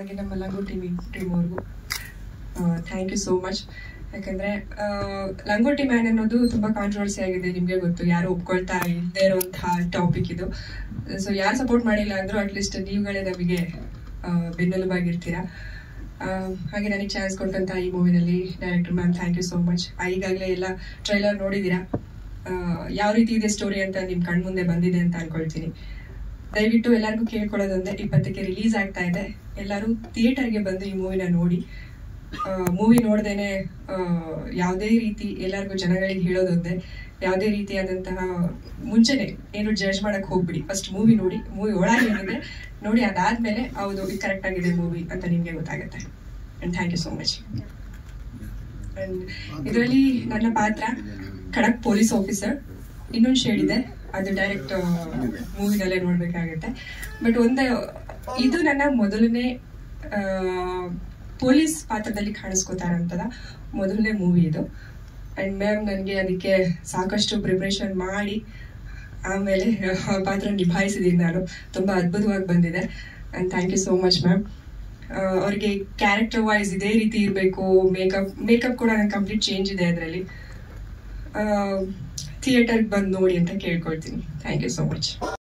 ಹಾಗೆ ನಮ್ಮ ಲಂಗು ಟೀಮ್ ಟೀಮ್ ಅವ್ರಿಗೂ ಥ್ಯಾಂಕ್ ಯು ಸೋ ಮಚ್ ಯಾಕಂದ್ರೆ ಆ, ಲಂಗೋಟಿ ಮ್ಯಾನ್ ಅನ್ನೋದು ತುಂಬಾ ಕಾಂಟ್ರವರ್ಸಿ ಆಗಿದೆ ನಿಮ್ಗೆ ಗೊತ್ತು ಯಾರು ಒಪ್ಕೊಳ್ತಾ ಇಲ್ಲದೆ ಇರುವಂತಹ ಟಾಪಿಕ್ ಇದು ಸೊ ಯಾರು ಸಪೋರ್ಟ್ ಮಾಡಿಲ್ಲ ಅಂದ್ರೂ ಅಟ್ಲೀಸ್ಟ್ ನೀವುಗಳೇ ನಮಗೆ ಆ, ಬೆನ್ನೆಲುಬಾಗಿರ್ತೀರಾ ಆ, ಹಾಗೆ ನನಗೆ ಚಾನ್ಸ್ ಕೊಟ್ಟಂತ ಈ ಮೂವಿನಲ್ಲಿ director ma'am thank you so much ಈಗಾಗಲೇ ಎಲ್ಲ ಟ್ರೈಲರ್ ನೋಡಿದ್ದೀರಾ ಆ, ಯಾವ ರೀತಿ ಇದೆ ಸ್ಟೋರಿ ಅಂತ ನಿಮ್ ಕಣ್ ಮುಂದೆ ಬಂದಿದೆ ಅಂತ ಅನ್ಕೊಳ್ತೀನಿ ದಯವಿಟ್ಟು ಎಲ್ಲರಿಗೂ ಕೇಳ್ಕೊಳ್ಳೋದೊಂದೇ ಇಪ್ಪತ್ತಕ್ಕೆ ರಿಲೀಸ್ ಆಗ್ತಾ ಇದೆ ಎಲ್ಲರೂ ಥಿಯೇಟರ್ಗೆ ಬಂದು ಈ ಮೂವಿನ ನೋಡಿ ಮೂವಿ ನೋಡ್ದೇನೆ ಆ, ಯಾವುದೇ ರೀತಿ ಎಲ್ಲರಿಗೂ ಜನಗಳಿಗೆ ಹೇಳೋದೊಂದೇ ಯಾವುದೇ ರೀತಿಯಾದಂತಹ ಮುಂಚೆನೆ ಏನು ಜಡ್ಜ್ ಮಾಡಕ್ ಹೋಗ್ಬಿಡಿ ಫಸ್ಟ್ ಮೂವಿ ನೋಡಿ ಮೂವಿ ಒಳಗೆ ಏನಿದೆ ನೋಡಿ ಅದಾದ್ಮೇಲೆ ಹೌದು ಇದು ಕರೆಕ್ಟ್ ಆಗಿದೆ ಮೂವಿ ಅಂತ ನಿಮ್ಗೆ ಗೊತ್ತಾಗುತ್ತೆ and thank you so much and ಇದರಲ್ಲಿ ನನ್ನ ಪಾತ್ರ ಖಡಕ್ ಪೊಲೀಸ್ ಆಫೀಸರ್ ಇನ್ನೊಂದು ಶೇಡ್ ಇದೆ ಅದು ಡೈರೆಕ್ಟ್ ಮೂವಿನಲ್ಲೇ ನೋಡ್ಬೇಕಾಗುತ್ತೆ ಬಟ್ ಒಂದು ಇದು ನನ್ನ ಮೊದಲನೇ ಪೊಲೀಸ್ ಪಾತ್ರದಲ್ಲಿ ಕಾಣಿಸ್ಕೋತಾರಂತದ ಮೊದಲನೇ ಮೂವಿ ಇದು ಅಂಡ್ ಮ್ಯಾಮ್ ನನಗೆ ಅದಕ್ಕೆ ಸಾಕಷ್ಟು ಪ್ರಿಪ್ರೇಷನ್ ಮಾಡಿ ಆಮೇಲೆ ಆ ಪಾತ್ರ ನಿಭಾಯಿಸಿದ್ದೀನಿ ನಾನು ತುಂಬಾ ಅದ್ಭುತವಾಗಿ ಬಂದಿದೆ and thank you so much ma'am ಅವ್ರಿಗೆ ಕ್ಯಾರೆಕ್ಟರ್ ವೈಸ್ ಇದೇ ರೀತಿ ಇರಬೇಕು ಮೇಕಪ್ ಮೇಕಪ್ ಕೂಡ ನಂಗೆ ಕಂಪ್ಲೀಟ್ ಚೇಂಜ್ ಇದೆ ಅದರಲ್ಲಿ ಥಿಯೇಟರ್ಗೆ ಬಂದು ನೋಡಿ ಅಂತ ಕೇಳ್ಕೊಳ್ತೀನಿ ಥ್ಯಾಂಕ್ ಯು ಸೋ ಮಚ್